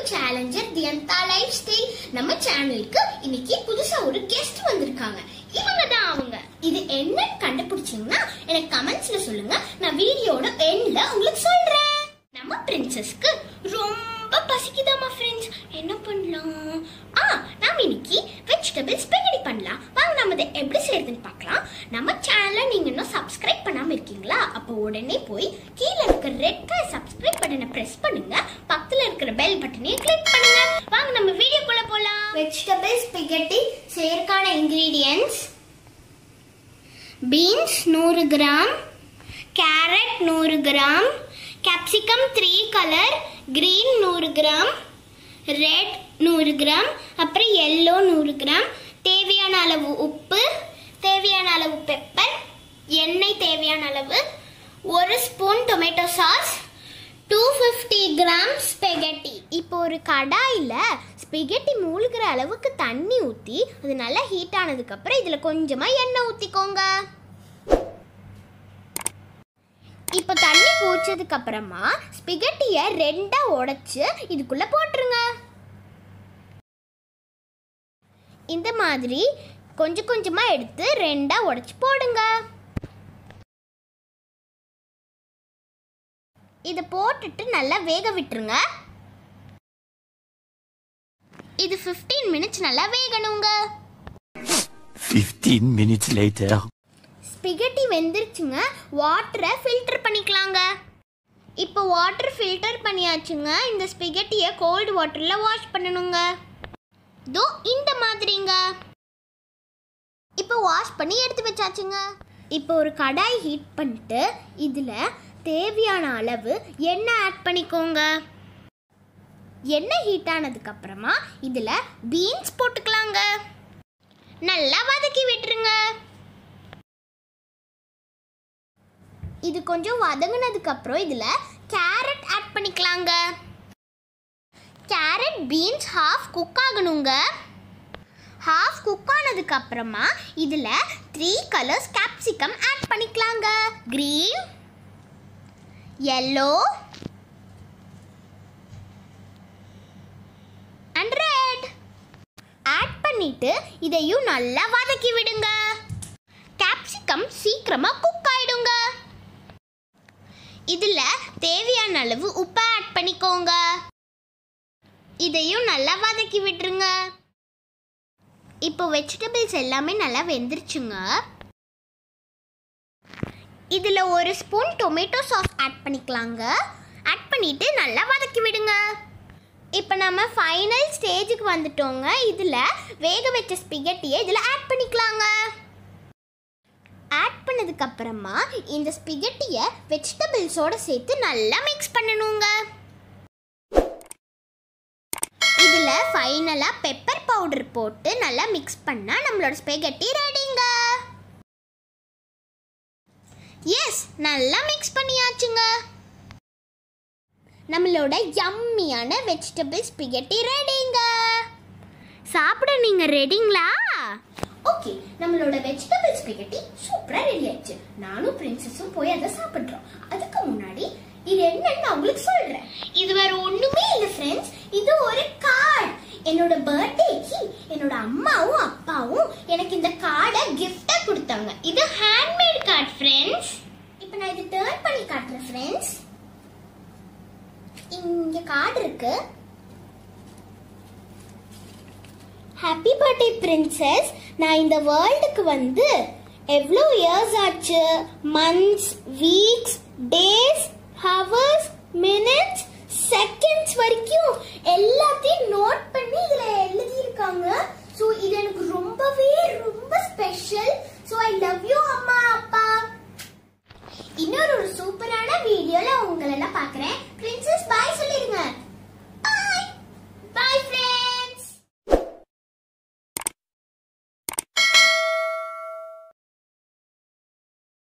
Challenger தியந்தா life style நம்ம சேனலுக்கு இன்னைக்கு புதுசா ஒரு கெஸ்ட் வந்திருக்காங்க இவங்க தான் அவங்க இது என்னன்னு கண்டுபிடிச்சீங்கன்னா எனக்கு கமெண்ட்ஸ்ல சொல்லுங்க நான் வீடியோட எண்ட்ல உங்களுக்கு சொல்றேன் நம்ம பிரின்சஸ்க்கு ரொம்ப பசிக்குதாமா ஃப்ரெண்ட்ஸ் என்ன பண்ணலாம் ஆ நாம இன்னைக்கு வெஜிடபிள் ஸ்பெகடி பண்ணலாம் வாங்க நம்ம இதை எப்படி செய்யறதுன்னு பார்க்கலாம் நம்ம சேனலை நீங்க இன்னும் சப்ஸ்கிரைப் பண்ணாம இருக்கீங்களா அப்போ உடனே போய் கீழே இருக்கிற ரெட் கலர் சப்ஸ்கிரைப் பட்டனை பிரஸ் பண்ணுங்க பக்கத்துல இருக்கிற பெல் பட்டனையும் கிளிக் பண்ணுங்க வாங்க நம்ம வீடியோக்குள்ள போலாம் வெஜிடபிள் ஸ்பெகட்டி செய்யறதுக்கான இன்கிரீடியன்ஸ் பீன்ஸ் நூறு கிராம் கேரட் நூறு gram capsicum three colour green நூறு கிராம் ரெட் நூறு கிராம் அப்புறம் எல்லோ நூறு கிராம் தேவையான அளவு உப்பு தேவையான அளவு பெப்பர் எண்ணெய் தேவையான அளவு ஒரு spoon tomato sauce two fifty gram spaghetti இப்போ ஒரு கடாயில் ஸ்பெகட்டி மூழ்கிற அளவுக்கு தண்ணி ஊற்றி அது நல்லா ஹீட் ஆனதுக்கப்புறம் இதில் கொஞ்சமாக எண்ணெய் ஊற்றிக்கோங்க இப்போ தண்ணி கூச்சதுக்கு அப்புறமா ஸ்பிகட்டியை ரெண்டா உடைச்சு இதுக்குள்ள போட்டுருங்க இந்த மாதிரி கொஞ்சம் கொஞ்சமா எடுத்து ரெண்டா உடைச்சு போடுங்க இதை போட்டுட்டு நல்லா வேக விட்டுருங்க இது 15 மினிட்ஸ் நல்லா வேகணுங்க 15 minutes later. ஸ்பிகட்டி வெந்துருச்சுங்க வாட்டரை ஃபில்டர் பண்ணிக்கலாங்க இப்போ வாட்டர் ஃபில்டர் பண்ணியாச்சுங்க இந்த ஸ்பிகட்டியை கோல்டு வாட்டரில் வாஷ் பண்ணணுங்க தோ இந்த மாதிரிங்க இப்போ வாஷ் பண்ணி எடுத்து வச்சாச்சுங்க இப்போ ஒரு கடாய் ஹீட் பண்ணிட்டு இதில் தேவையான அளவு எண்ணெய் ஆட் பண்ணிக்கோங்க எண்ணெய் ஹீட் ஆனதுக்கு அப்புறமா இதில் பீன்ஸ் போட்டுக்கலாங்க நல்லா வதக்கி விட்டுருங்க இது கொஞ்சம் வதங்கினதுக்கு அப்புறம் இதில் கேரட் ஆட் பண்ணிக்கலாங்க கேரட் பீன்ஸ் ஹாஃப் குக் ஆகணுங்க ஹாஃப் குக் ஆனதுக்கு அப்புறமா இதில் த்ரீ கலர்ஸ் கேப்சிகம் ஆட் பண்ணிக்கலாங்க green yellow and red add பண்ணிட்டு இதையும் நல்லா வதக்கி விடுங்க கேப்சிகம் சீக்கிரமா குக் ஆயிடுங்க இதுல தேவையான அளவு உப்பை ஆட் பண்ணிக்கோங்க இதையும் நல்லா வதக்கி விட்டுருங்க இப்போ வெஜிடபிள்ஸ் எல்லாமே நல்லா வெந்துருச்சுங்க இதில் ஒரு ஸ்பூன் டொமேட்டோ சாஸ் ஆட் பண்ணிக்கலாங்க ஆட் பண்ணிட்டு நல்லா வதக்கி விடுங்க இப்போ நம்ம ஃபைனல் ஸ்டேஜுக்கு வந்துட்டோங்க இதில் வேக வச்ச ஸ்பிகட்டியை இதில் ஆட் பண்ணிக்கலாங்க ஆட் பண்ணதுக்கு அப்புறமா இந்த ஸ்பிகட்டியை வெஜிடபிள்ஸோட சேர்த்து நல்லா மிக்ஸ் பண்ணணுங்க இதில் ஃபைனலாக பெப்பர் பவுடர் போட்டு நல்லா மிக்ஸ் பண்ணால் நம்மளோட ஸ்பெகட்டி ரெடிங்க எஸ் நல்லா மிக்ஸ் பண்ணியாச்சுங்க நம்மளோட யம்மியான வெஜிடபிள் ஸ்பிகட்டி ரெடிங்க சாப்பிட நீங்கள் ரெடிங்களா ஓகே நம்மளோட வெஜிடபிள் ஸ்பிகட்டி சூப்பரா ரெடி ஆயிடுச்சு நானும் பிரின்சஸும் போய் அதை சாப்பிடுறோம் அதுக்கு முன்னாடி இது என்னன்னு நான் உங்களுக்கு சொல்றேன் இது வேற ஒண்ணுமே இல்ல ஃப்ரெண்ட்ஸ் இது ஒரு கார்டு என்னோட பர்த்டேக்கு என்னோட அம்மாவும் அப்பாவும் எனக்கு இந்த கார்டை கிஃப்டா கொடுத்தாங்க இது ஹேண்ட்மேட் கார்டு ஃப்ரெண்ட்ஸ் இப்போ நான் இது டர்ன் பண்ணி காட்டுறேன் ஃப்ரெண்ட்ஸ் இங்க கார்டு இருக்கு ஹாப்பி பர்த்டே பிரின்சஸ் நான் இந்த வேர்ல்டுக்கு வந்து எவ்வளோ இயர்ஸ் ஆச்சு months weeks days hours minutes seconds வரைக்கும் எல்லாத்தையும் நோட் பண்ணி இதில் எழுதியிருக்காங்க ஸோ இது எனக்கு ரொம்பவே ரொம்ப special so I love you அம்மா அப்பா இன்னொரு ஒரு சூப்பரான வீடியோல உங்களை எல்லாம் பார்க்குறேன்